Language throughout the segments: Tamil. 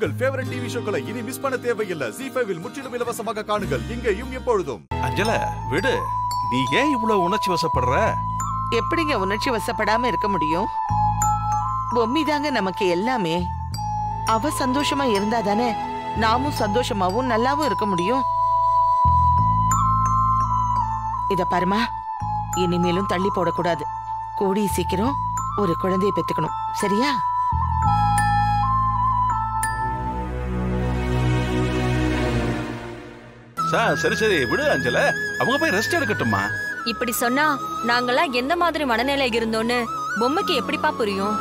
உங்கள் ஃபேவரட் டிவி ஷோக்களை இனி மிஸ் பண்ண தேவையில்லை ஜி ஃபைவில் முற்றிலும் இலவசமாக காணுங்கள் இங்கேயும் எப்பொழுதும் அஞ்சல விடு நீ ஏன் இவ்வளவு உணர்ச்சி வசப்படுற எப்படிங்க உணர்ச்சி வசப்படாம இருக்க முடியும் பொம்மி தாங்க நமக்கு எல்லாமே அவ சந்தோஷமா இருந்தா தானே நாமும் சந்தோஷமாவும் நல்லாவும் இருக்க முடியும் இத பாருமா இனிமேலும் தள்ளி போடக்கூடாது கூடி சீக்கிரம் ஒரு குழந்தையை பெத்துக்கணும் சரியா சா- சரி சரி விடு அஞ்சல அவங்க போய் ரெஸ்ட் எடுக்கட்டுமா இப்படி சொன்னா நாங்கெல்லாம் எந்த மாதிரி மனநிலை இருந்தோன்னு பொம்மைக்கு எப்படிப்பா புரியும்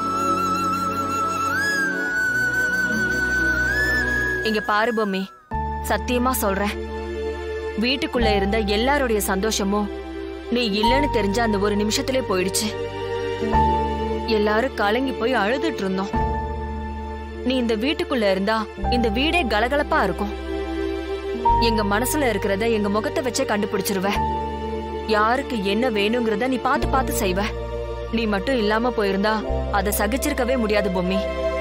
இங்க பாரு பொம்மி சத்தியமா சொல்றேன் வீட்டுக்குள்ள இருந்த எல்லாருடைய சந்தோஷமும் நீ இல்லைன்னு தெரிஞ்ச அந்த ஒரு நிமிஷத்திலே போயிடுச்சு எல்லாரும் கலங்கி போய் அழுதுட்டு இருந்தோம் நீ இந்த வீட்டுக்குள்ள இருந்தா இந்த வீடே கலகலப்பா இருக்கும் எங்க மனசுல இருக்கிறத எங்க முகத்தை வச்சே கண்டுபிடிச்சிருவ யாருக்கு என்ன வேணுங்கிறத நீ பார்த்து பார்த்து செய்வ நீ மட்டும் இல்லாம போயிருந்தா அதை சகிச்சிருக்கவே முடியாது பொம்மி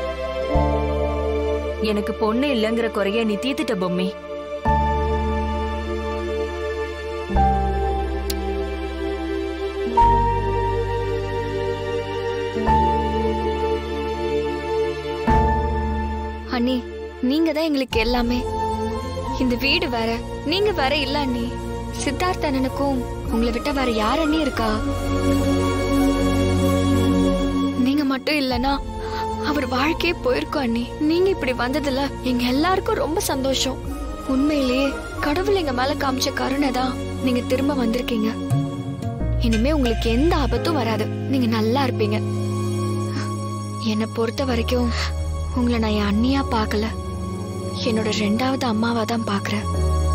எனக்கு பொண்ணு இல்லைங்கிற குறைய நீ தீத்துட்ட பொம்மி அண்ணி நீங்க தான் எங்களுக்கு எல்லாமே இந்த வீடு வேற நீங்க வேற இல்ல அண்ணி சித்தார்த்த அண்ணனுக்கும் உங்களை விட்ட வேற யார் அண்ணி இருக்கா நீங்க மட்டும் இல்லனா அவர் வாழ்க்கையே போயிருக்கும் அண்ணி நீங்க இப்படி வந்ததுல எங்க எல்லாருக்கும் ரொம்ப சந்தோஷம் உண்மையிலேயே கடவுள் எங்க மேல காமிச்ச கருணை தான் நீங்க திரும்ப வந்திருக்கீங்க இனிமே உங்களுக்கு எந்த ஆபத்தும் வராது நீங்க நல்லா இருப்பீங்க என்னை பொறுத்த வரைக்கும் உங்களை நான் என் அண்ணியா பார்க்கல என்னோட ரெண்டாவது அம்மாவா தான் பார்க்கறேன்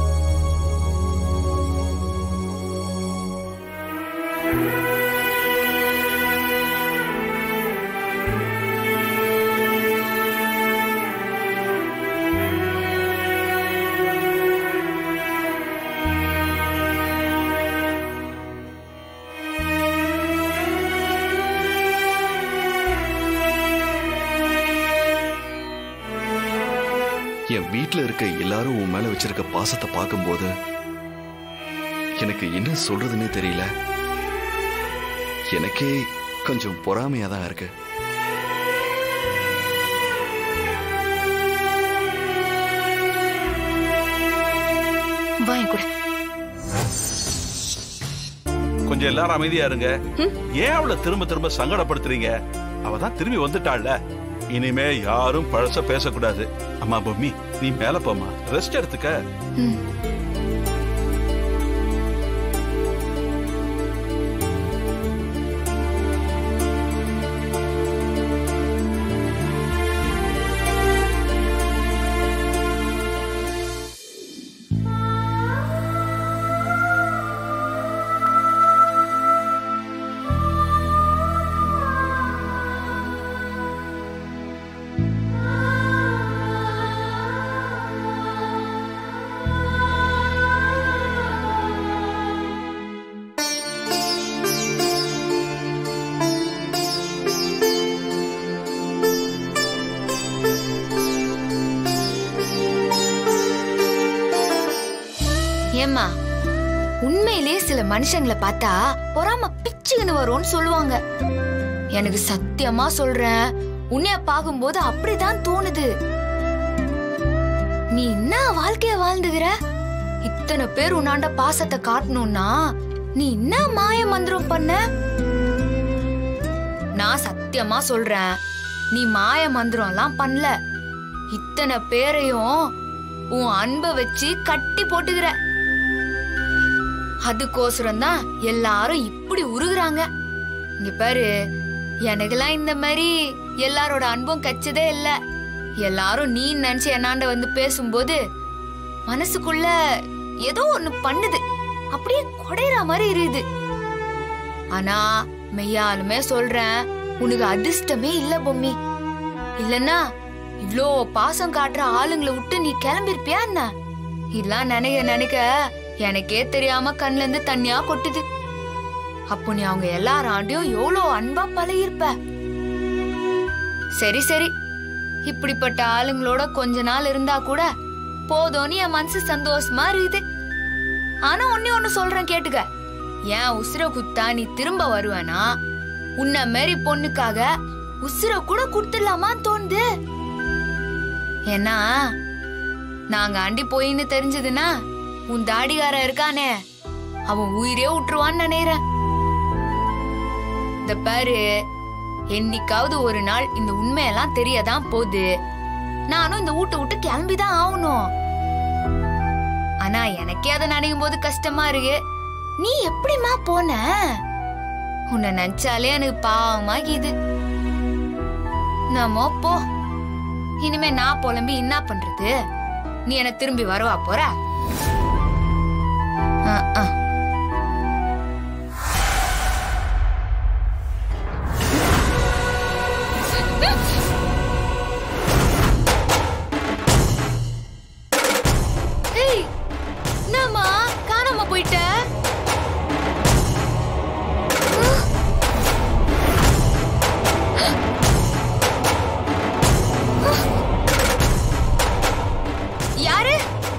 என் வீட்ல இருக்க எல்லாரும் உன் மேல வச்சிருக்க பாசத்தை பார்க்கும்போது எனக்கு என்ன சொல்றதுன்னே தெரியல எனக்கே கொஞ்சம் பொறாமையா தான் இருக்கு வா என் கூட கொஞ்சம் எல்லாரும் அமைதியா இருங்க ஏன் அவளை திரும்ப திரும்ப சங்கடப்படுத்துறீங்க அவ தான் திரும்பி வந்துட்டாள்ல இனிமே யாரும் பழச பேசக்கூடாது அம்மா பொம்மி நீ மேல போம்மா ரெஸ்ட் எடுத்துக்க ம். ஏம்மா உண்மையிலேயே சில மனுஷங்களை பார்த்தா பொறாம பிச்சுன்னு வரும்னு சொல்லுவாங்க எனக்கு சத்தியமா சொல்றேன் உன்னைய பார்க்கும்போது அப்படிதான் தோணுது நீ என்ன வாழ்க்கைய வாழ்ந்துகிற இத்தனை பேர் உன்னாண்ட பாசத்தை காட்டணும்னா நீ என்ன மாய மந்திரம் பண்ண நான் சத்தியமா சொல்றேன் நீ மாய மந்திரம்லாம் பண்ணல இத்தனை பேரையும் உன் அன்பை வச்சு கட்டி போட்டுக்கிற அதுக்கோசரம் தான் எல்லாரும் இப்படி உருகுறாங்க இங்க பாரு எனக்கெல்லாம் இந்த மாதிரி எல்லாரோட அன்பும் கச்சதே இல்ல எல்லாரும் நீ நினைச்சு என்னாண்ட வந்து பேசும்போது மனசுக்குள்ள ஏதோ ஒண்ணு பண்ணுது அப்படியே குடையிற மாதிரி இருக்குது ஆனா மெய்யாலுமே சொல்றேன் உனக்கு அதிர்ஷ்டமே இல்ல பொம்மி இல்லன்னா இவ்ளோ பாசம் காட்டுற ஆளுங்களை விட்டு நீ கிளம்பிருப்பியா என்ன இதெல்லாம் நினைக்க நினைக்க எனக்கே தெரியாம கண்ணுல இருந்து தண்ணியா கொட்டுது அப்போ நீ அவங்க எல்லாராண்டியும் எவ்வளோ அன்பா பழகிருப்ப சரி சரி இப்படிப்பட்ட ஆளுங்களோட கொஞ்ச நாள் இருந்தா கூட போதும்னு என் மனசு சந்தோஷமா இருக்குது ஆனா ஒன்னே ஒண்ணு சொல்றேன் கேட்டுக்க ஏன் உசுர குத்தா நீ திரும்ப வருவேனா உன்ன மாரி பொண்ணுக்காக உசுர கூட குடுத்துடலாமான்னு தோணுது ஏன்னா நாங்க அண்டி போயின்னு தெரிஞ்சதுன்னா உன் தாடிகாரன் இருக்கானே அவன் உயிரே விட்டுருவான்னு நினைக்கிறேன் இந்த பாரு என்னைக்காவது ஒரு நாள் இந்த உண்மையெல்லாம் தெரியதான் போகுது நானும் இந்த வீட்டை விட்டு கிளம்பிதான் ஆகணும் ஆனா எனக்கே அதை நினைக்கும் போது கஷ்டமா இருக்கு நீ எப்படிம்மா போன உன்னை நினைச்சாலே எனக்கு பாவமாகிது நம்ம போ இனிமே நான் புலம்பி என்ன பண்றது நீ என்ன திரும்பி வரவா போற அஹ், அஹ். ஏய், என்னம்மா காணாம போயிட்ட யாரு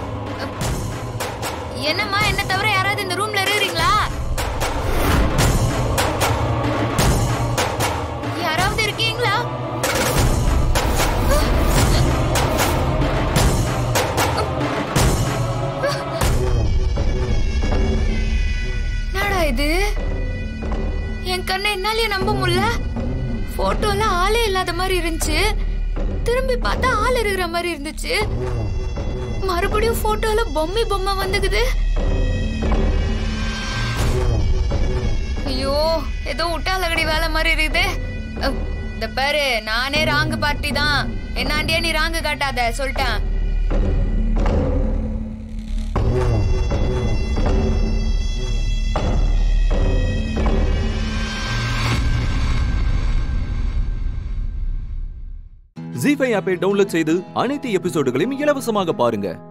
என்னம்மா என்ன தவிர யாராவது இந்த ரூம்ல இருக்கிறீங்களா யாராவது இருக்கீங்களா என்னடா இது என் கண்ணை என்னாலயே நம்ப முடியல போட்டோல ஆளே இல்லாத மாதிரி இருந்துச்சு திரும்பி பார்த்தா ஆள் இருக்கிற மாதிரி இருந்துச்சு மறுபடியும் போட்டோல பொம்மை பொம்மை வந்துக்குது ஐயோ ஏதோ விட்டாலகடி வேலை மாதிரி இருக்குது அஹ், இந்த பாரு நானே ராங்கு பார்ட்டி தான் என்னாண்டியே நீ ராங்கு காட்டாத சொல்லிட்டேன் ஜி ஃபைவ் ஆப்பை டவுன்லோட் செய்து அனைத்து எபிசோடுகளையும் இலவசமாக பாருங்க